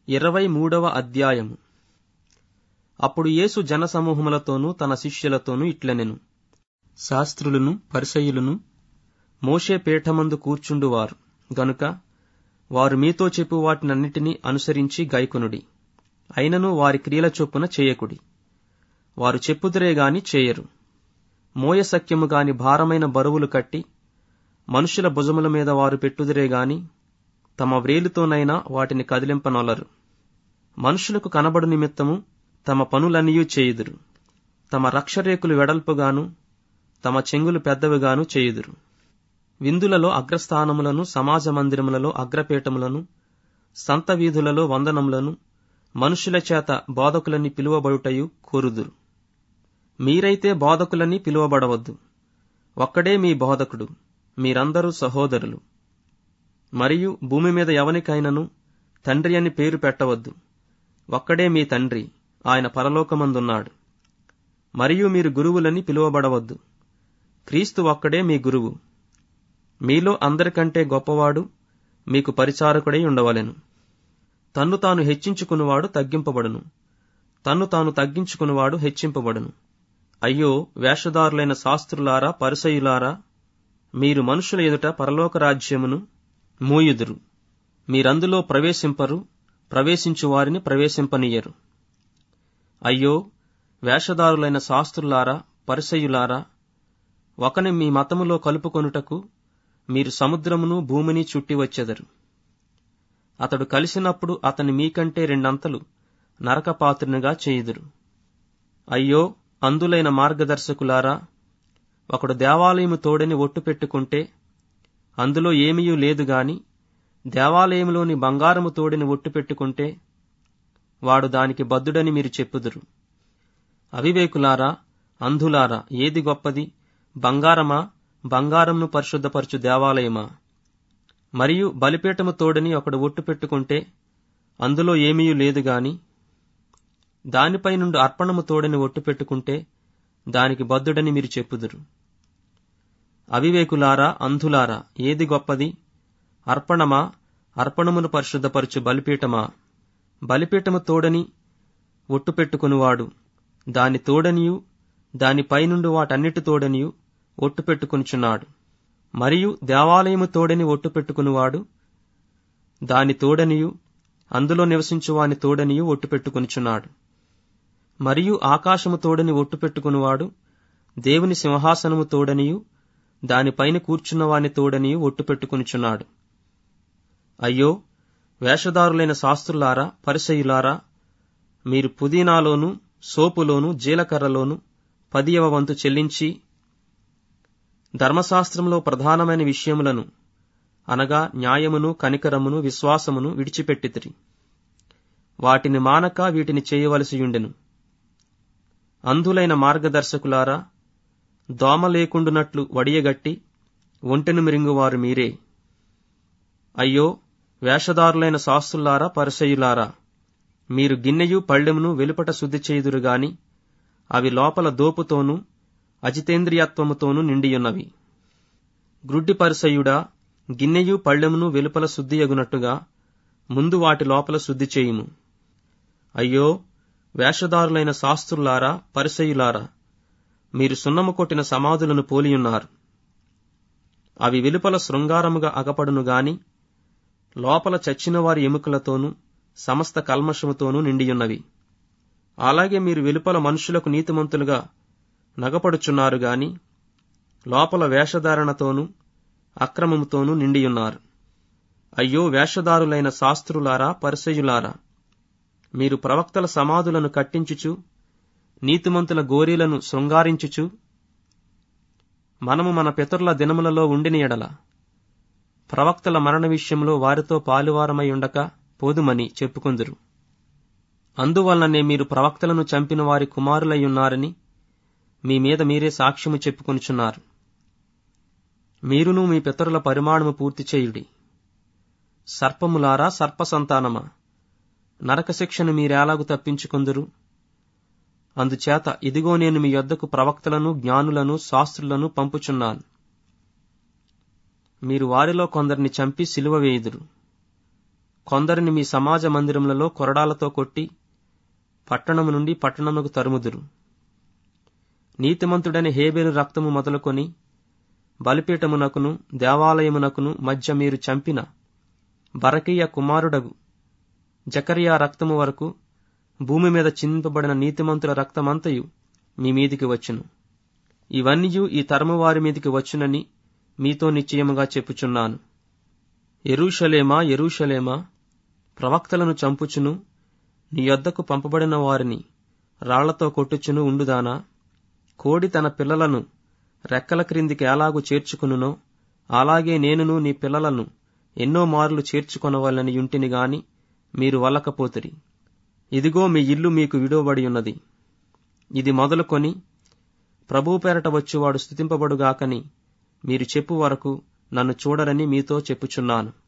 ఇరవై మూడవ అధ్యాయము అప్పుడు యేసు జనసమూహములతోనూ తన శిష్యులతోనూ ఇట్లనెను శాస్త్రులను పరిసయ్యులను మోషే పీఠమందు కూర్చుండువారు గనుక వారు మీతో చెప్పు వాటినన్నిటినీ అనుసరించి గైకొనుడి అయినను వారి క్రియల చొప్పున చేయకుడి వారు చెప్పుదురే గాని చేయరు మోయసఖ్యము గాని భారమైన బరువులు కట్టి మనుషుల భుజముల మీద వారు పెట్టుదురే గాని తమ వ్రేలుతోనైనా వాటిని కదిలింపనొలరు మనుషులకు కనబడు నిమిత్తము తమ పనులన్నయూ చేయుదురు తమ రక్షరేకులు వెడల్పుగాను తమ చెంగులు పెద్దవిగాను చేయుదురు విందులలో అగ్రస్థానములను సమాజ మందిరములలో అగ్రపీఠములను సంత వీధులలో వందనములను మనుషుల చేత బోధకులని పిలువబడుటయు కోరుదురు మీరైతే బోధకులని పిలువబడవద్దు ఒక్కడే మీ బోధకుడు మీరందరూ సహోదరులు మరియు భూమి మీద ఎవనికైనను తండ్రి అని పేరు పెట్టవద్దు ఒక్కడే మీ తండ్రి ఆయన పరలోకమందున్నాడు మరియు మీరు గురువులని పిలువబడవద్దు క్రీస్తు ఒక్కడే మీ గురువు మీలో అందరికంటే గొప్పవాడు మీకు పరిచారకుడై ఉండవలెను తన్ను తాను హెచ్చించుకునివాడు తగ్గింపబడును తన్ను తాను తగ్గించుకునివాడు హెచ్చింపబడును అయ్యో వేషధారులైన శాస్త్రులారా పరిసయులారా మీరు మనుషుల ఎదుట పరలోక రాజ్యమును మూయుదురు మీరందులో ప్రవేశింపరు ప్రవేశించు వారిని ప్రవేశింపనీయరు అయ్యో వేషధారులైన శాస్త్రులారా పరిసయులారా ఒకని మీ మతములో కలుపుకొనుటకు మీరు సముద్రమును భూమిని చుట్టి వచ్చెదరు అతడు కలిసినప్పుడు అతని మీకంటే రెండంతలు నరకపాత్రునిగా చేయుదురు అయ్యో అందులైన మార్గదర్శకులారా ఒకడు దేవాలయము తోడని ఒట్టు పెట్టుకుంటే అందులో ఏమీయూ లేదు గాని దేవాలయంలోని బంగారము తోడని ఒట్టు పెట్టుకుంటే వాడు దానికి బద్దుడని మీరు చెప్పుదురు అవివేకులారా అంధులారా ఏది గొప్పది బంగారమా బంగారంను పరిశుద్ధపరచు దేవాలయమా మరియు బలిపీఠము తోడని ఒకడు ఒట్టు పెట్టుకుంటే అందులో ఏమీ లేదు గాని దానిపై నుండి అర్పణము తోడని ఒట్టు పెట్టుకుంటే దానికి బద్దుడని మీరు చెప్పుదురు అవివేకులారా అంధులారా ఏది గొప్పది అర్పణమా అర్పణమును పరిశుద్ధపరచు బలిపీఠమా బలిపీఠము తోడని ఒట్టు పెట్టుకునివాడు దాని తోడనియు దాని పైనుండి వాటన్నిటి తోడనియు ఒట్టు పెట్టుకునిచున్నాడు మరియు దేవాలయము తోడని ఒట్టు పెట్టుకునివాడు దాని తోడనియు అందులో నివసించువాని తోడనియు ఒట్టు పెట్టుకునిచున్నాడు మరియు ఆకాశము తోడని ఒట్టు పెట్టుకునివాడు దేవుని సింహాసనము తోడనియు దానిపైన కూర్చున్నవాని తోడనియు ఒట్టు పెట్టుకునిచున్నాడు అయ్యో వేషధారులైన శాస్త్రులారా పరిసయులారా మీరు పుదీనాలోను సోపులోను జీలకర్రలోను పదియవ వంతు చెల్లించి ధర్మశాస్త్రంలో ప్రధానమైన విషయములను అనగా న్యాయమును కనికరమును విశ్వాసమును విడిచిపెట్టితిరి వాటిని మానక వీటిని చేయవలసియుండెను అంధులైన మార్గదర్శకులారా దోమ లేకుండునట్లు వడియగట్టి ఒంటెను మిరింగువారు మీరే అయ్యో వేషధారులైన శాస్త్రులారా పరిసయులారా మీరు గిన్నెయు పళ్ళెమును వెలుపట శుద్ధి చేయుదురు గాని అవి లోపల దోపుతోనూ అజితేంద్రియత్వముతోనూ నిండియున్నవి గ్రుడ్డి పరిసయుడా గిన్నెయు పళ్ళెమును వెలుపల శుద్ధియగునట్టుగా ముందు వాటి లోపల శుద్ధి చేయుము అయ్యో వేషధారులైన శాస్త్రులారా పరిసయులారా మీరు సున్నము కొట్టిన సమాధులను పోలియున్నారు అవి వెలుపల శృంగారముగా అగపడును గాని లోపల చచ్చిన వారి ఎముకలతోనూ సమస్త కల్మషముతోనూ నిండియున్నవి అలాగే మీరు వెలుపల మనుషులకు నీతిమంతులుగా నగపడుచున్నారు గాని లోపల వేషధారణతోనూ అక్రమముతోనూ నిండియున్నారు అయ్యో వేషధారులైన శాస్త్రులారా పరిసయులారా మీరు ప్రవక్తల సమాధులను కట్టించుచు నీతిమంతుల గోరీలను శృంగారించుచు మనము మన పితరుల దినములలో ఉండిన ఎడల ప్రవక్తల మరణ విషయంలో వారితో పాలువారమై ఉండక పోదుమని చెప్పుకుందురు అందువలననే మీరు ప్రవక్తలను చంపిన వారి కుమారులై ఉన్నారని మీ మీద మీరే సాక్ష్యము చెప్పుకొనుచున్నారు మీరును మీ పితరుల పరిమాణము పూర్తి చేయుడి సర్పములారా సర్ప సంతానమా నరకశిక్షను మీరేలాగు తప్పించుకుందురు అందుచేత ఇదిగో నేను మీ యొద్దకు ప్రవక్తలను జ్ఞానులను శాస్త్రులను పంపుచున్నాను మీరు వారిలో కొందరిని చంపి సిలువ వేయుదురు కొందరిని మీ సమాజ మందిరములలో కొరడాలతో కొట్టి పట్టణము నుండి పట్టణముకు తరుముదురు నీతిమంతుడని హేబేలు రక్తము మొదలుకొని బలిపీఠమునకును దేవాలయమునకును మధ్య మీరు చంపిన బరకీయ కుమారుడగు జకరియా రక్తము వరకు భూమి మీద చిందింపబడిన నీతిమంతుల రక్తమంతయు మీ మీదికి వచ్చును ఇవన్నీయు ఈ తరము వారి మీదికి వచ్చునని మీతో నిశ్చయముగా చెప్పుచున్నాను ఎరూషలేమా ఎరూషలేమా ప్రవక్తలను చంపుచును నీ యొద్దకు పంపబడిన వారిని రాళ్లతో కొట్టుచును ఉండుదానా కోడి తన పిల్లలను రెక్కల క్రిందికి ఎలాగు చేర్చుకునునో అలాగే నేనును నీ పిల్లలను ఎన్నో మార్లు చేర్చుకొనవలని యుంటిని గాని మీరు వల్లకపోతిరి ఇదిగో మీ ఇల్లు మీకు విడువబడి ఉన్నది ఇది మొదలుకొని ప్రభు పేరట వచ్చువాడు స్థుతింపబడుగాకని మీరు చెప్పు వరకు నన్ను చూడరని మీతో చెప్పుచున్నాను